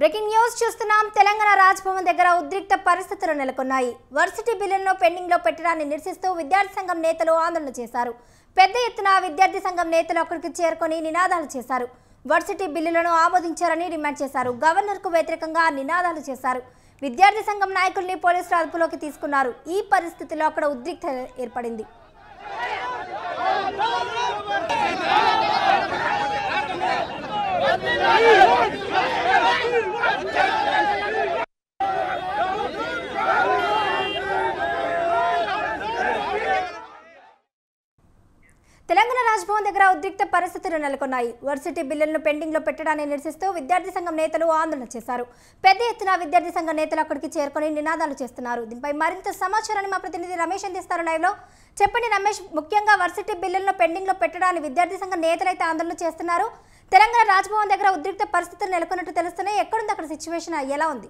breaking news చూస్తున్నాం తెలంగాణ రాజ్భవన్ దగ్గర ఉద్రిక్త పరిస్థితులు నెలకొన్నాయి వర్సిటీ బిల్లులను పెండింగ్ లో పెట్టడాన్ని నిరసిస్తూ విద్యార్థి సంఘం నేతలు ఆందోళన చేశారు పెద్ద ఎత్తున విద్యార్థి సంఘం నేతలు అక్కడికి చేరుకొని నినాదాలు చేశారు వర్సిటీ బిల్లులను ఆమోదించారని డిమాండ్ చేశారు గవర్నర్ కు వ్యతిరేకంగా నినాదాలు చేశారు విద్యార్థి సంఘం నాయకుల్ని పోలీసులు అదుపులోకి తీసుకున్నారు ఈ పరిస్థితిలో అక్కడ ఉద్రిక్త ఏర్పడింది తెలంగాణ రాజ్భవన్ దగ్గర ఉద్రిక్త పరిస్థితులు నెలకొన్నాయి వర్సిటీ బిల్లులను పెండింగ్ లో పెట్టడాన్ని నిరసిస్తూ విద్యార్థి సంఘం నేతలు ఆందోళన చేశారు పెద్ద ఎత్తున విద్యార్థి సంఘం నేతలు అక్కడికి చేరుకొని నినాదాలు చేస్తున్నారు దీనిపై మరింత సమాచారాన్ని మా ప్రతినిధి రమేష్ అందిస్తారు లైవ్ లో చెప్పండి రమేష్ ముఖ్యంగా వర్సిటీ బిల్లులను పెండింగ్ లో పెట్టడాన్ని విద్యార్థి సంఘ నేతలు అయితే ఆందోళన చేస్తున్నారు తెలంగాణ రాజ్భవన్ దగ్గర ఉద్రిక్త పరిస్థితులు నెలకొన్నట్టు తెలుస్తున్నాయి ఎక్కడుంది అక్కడ సిచ్యువేషన్ ఎలా ఉంది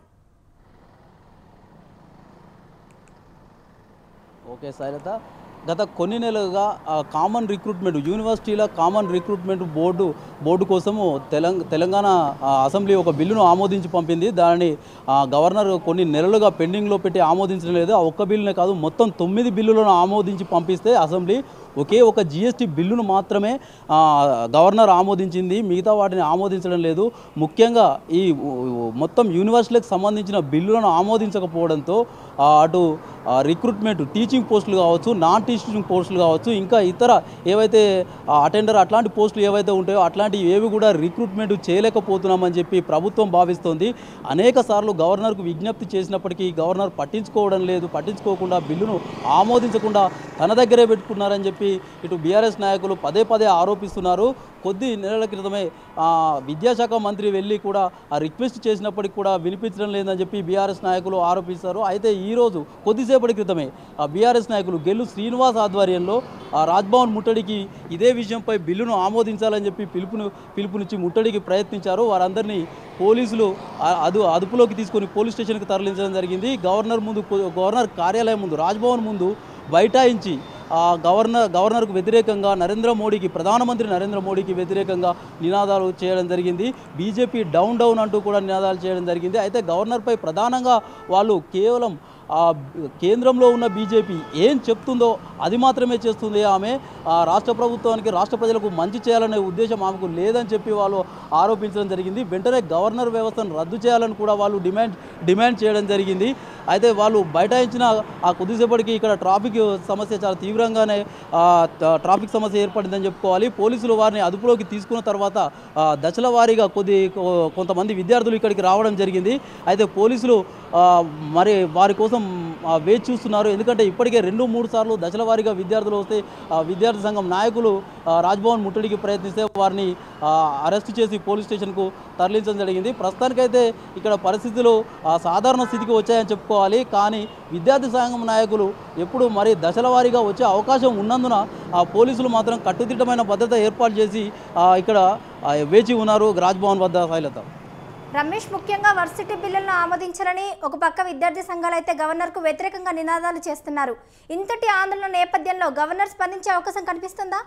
ఓకే శైలత గత కొన్ని నెలలుగా ఆ, కామన్ రిక్రూట్మెంట్ యూనివర్సిటీల కామన్ రిక్రూట్మెంట్ బోర్డు బోర్డు కోసము తెలంగ తెలంగాణ ఆ, అసెంబ్లీ ఒక బిల్లును ఆమోదించి పంపింది దానిని ఆ, గవర్నర్ కొన్ని నెలలుగా పెండింగ్లో పెట్టి ఆమోదించడం లేదు ఆ ఒక్క బిల్లునే కాదు మొత్తం తొమ్మిది బిల్లులను ఆమోదించి పంపిస్తే అసెంబ్లీ ఒకే ఒక జిఎస్టీ బిల్లును మాత్రమే ఆ, గవర్నర్ ఆమోదించింది మిగతా వాటిని ఆమోదించడం లేదు ముఖ్యంగా ఈ ఉ- ఉ- మొత్తం యూనివర్సిటీలకు సంబంధించిన బిల్లులను ఆమోదించకపోవడంతో ఆ, అటు ఆ, రిక్రూట్మెంట్ టీచింగ్ పోస్టులు కావచ్చు నాన్ టీచింగ్ పోస్టులు కావచ్చు ఇంకా ఇతర ఏవైతే ఆ, అటెండర్ అట్లాంటి పోస్టులు ఏవైతే ఉంటాయో అట్లాంటివి ఏవి కూడా రిక్రూట్మెంట్ చేయలేకపోతున్నామని చెప్పి ప్రభుత్వం భావిస్తోంది అనేక సార్లు గవర్నర్కు విజ్ఞప్తి చేసినప్పటికీ గవర్నర్ పట్టించుకోవడం లేదు పట్టించుకోకుండా బిల్లును ఆమోదించకుండా తన దగ్గరే పెట్టుకున్నారని చెప్పి ఇటు బీఆర్ఎస్ నాయకులు పదే పదే ఆరోపిస్తున్నారు కొద్ది నెలల క్రితమే ఆ, విద్యాశాఖ మంత్రి వెళ్ళి కూడా ఆ రిక్వెస్ట్ చేసినప్పటికి కూడా వినిపించడం లేదని చెప్పి బీఆర్ఎస్ నాయకులు ఆరోపిస్తారు అయితే ఈరోజు కొద్దిసేపటి క్రితమే ఆ బీఆర్ఎస్ నాయకులు గెల్లు శ్రీనివాస్ ఆధ్వర్యంలో ఆ రాజ్భవన్ ముట్టడికి ఇదే విషయంపై బిల్లును ఆమోదించాలని చెప్పి పిలుపును పిలుపునిచ్చి ముట్టడికి ప్రయత్నించారు వారందరినీ పోలీసులు ఆ- అదు అదుపులోకి తీసుకొని పోలీస్ స్టేషన్కి తరలించడం జరిగింది గవర్నర్ ముందు గవర్నర్ కార్యాలయం ముందు రాజ్భవన్ ముందు బైఠాయించి ఆ గవర్నర్ గవర్నర్కు వ్యతిరేకంగా నరేంద్ర మోడీకి ప్రధానమంత్రి నరేంద్ర మోడీకి వ్యతిరేకంగా నినాదాలు చేయడం జరిగింది బీజేపీ డౌన్ డౌన్ అంటూ కూడా నినాదాలు చేయడం జరిగింది అయితే గవర్నర్పై ప్రధానంగా వాళ్ళు కేవలం ఆ కేంద్రంలో ఉన్న బీజేపీ ఏం చెప్తుందో అది మాత్రమే చేస్తుంది ఆమె ఆ రాష్ట్ర ప్రభుత్వానికి రాష్ట్ర ప్రజలకు మంచి చేయాలనే ఉద్దేశం ఆమెకు లేదని చెప్పి వాళ్ళు ఆరోపించడం జరిగింది వెంటనే గవర్నర్ వ్యవస్థను రద్దు చేయాలని కూడా వాళ్ళు డిమాండ్ డిమాండ్ చేయడం జరిగింది అయితే వాళ్ళు బైఠాయించిన ఆ కొద్దిసేపటికి ఇక్కడ ట్రాఫిక్ సమస్య చాలా తీవ్రంగానే ఆ, ట- ట్రాఫిక్ సమస్య ఏర్పడిందని చెప్పుకోవాలి పోలీసులు వారిని అదుపులోకి తీసుకున్న తర్వాత ఆ, దశల వారీగా కొద్ది కొ- కొంతమంది విద్యార్థులు ఇక్కడికి రావడం జరిగింది అయితే పోలీసులు ఆ, మరి వారి కోసం ఆ, వేచి చూస్తున్నారు ఎందుకంటే ఇప్పటికే రెండు మూడు సార్లు దశల వారీగా విద్యార్థులు వస్తే ఆ, విద్యార్థి సంఘం నాయకులు ఆ, రాజ్భవన్ ముట్టడికి ప్రయత్నిస్తే వారిని ఆ, అరెస్ట్ చేసి పోలీస్ స్టేషన్కు తరలించడం జరిగింది ప్రస్తుతానికైతే ఇక్కడ పరిస్థితులు ఆ, సాధారణ స్థితికి వచ్చాయని చెప్పుకోవాలి కానీ విద్యార్థి సంఘం నాయకులు ఎప్పుడు మరి దశల వారీగా వచ్చే అవకాశం ఉన్నందున ఆ పోలీసులు మాత్రం కట్టుదిట్టమైన భద్రత ఏర్పాటు చేసి ఆ, ఇక్కడ ఆ, వేచి ఉన్నారు రాజ్భవన్ వద్ద శైలత రమేష్ ముఖ్యంగా వర్సిటీ బిల్లులను ఆమోదించాలని ఒక పక్క విద్యార్థి సంఘాలు అయితే గవర్నర్కు వ్యతిరేకంగా నినాదాలు చేస్తున్నారు ఇంతటి ఆందోళన నేపథ్యంలో గవర్నర్ స్పందించే అవకాశం కనిపిస్తుందా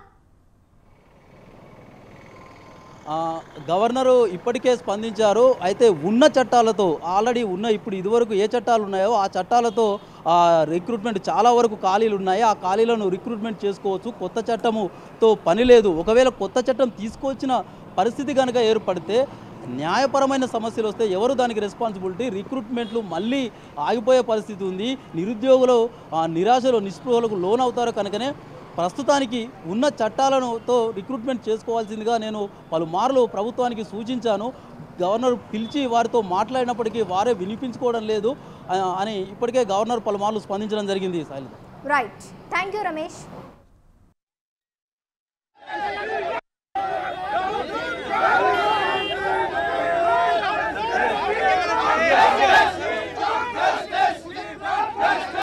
ఆ, గవర్నరు ఇప్పటికే స్పందించారు అయితే ఉన్న చట్టాలతో ఆల్రెడీ ఉన్న ఇప్పుడు ఇదివరకు ఏ చట్టాలు ఉన్నాయో ఆ చట్టాలతో ఆ, రిక్రూట్మెంట్ చాలా వరకు ఖాళీలు ఉన్నాయి ఆ ఖాళీలను రిక్రూట్మెంట్ చేసుకోవచ్చు కొత్త చట్టముతో పని లేదు ఒకవేళ కొత్త చట్టం తీసుకొచ్చిన పరిస్థితి కనుక ఏర్పడితే న్యాయపరమైన సమస్యలు వస్తే ఎవరు దానికి రెస్పాన్సిబిలిటీ రిక్రూట్మెంట్లు మళ్ళీ ఆగిపోయే పరిస్థితి ఉంది నిరుద్యోగులు ఆ, నిరాశలో నిస్పృహలకు లోనవుతారు కనుకనే ప్రస్తుతానికి ఉన్న చట్టాలను తో రిక్రూట్మెంట్ చేసుకోవాల్సిందిగా నేను పలుమార్లు ప్రభుత్వానికి సూచించాను గవర్నర్ పిలిచి వారితో మాట్లాడినప్పటికీ వారే వినిపించుకోవడం లేదు ఆ, అని ఇప్పటికే గవర్నర్ పలుమార్లు స్పందించడం జరిగింది Shailaja right thank you Ramesh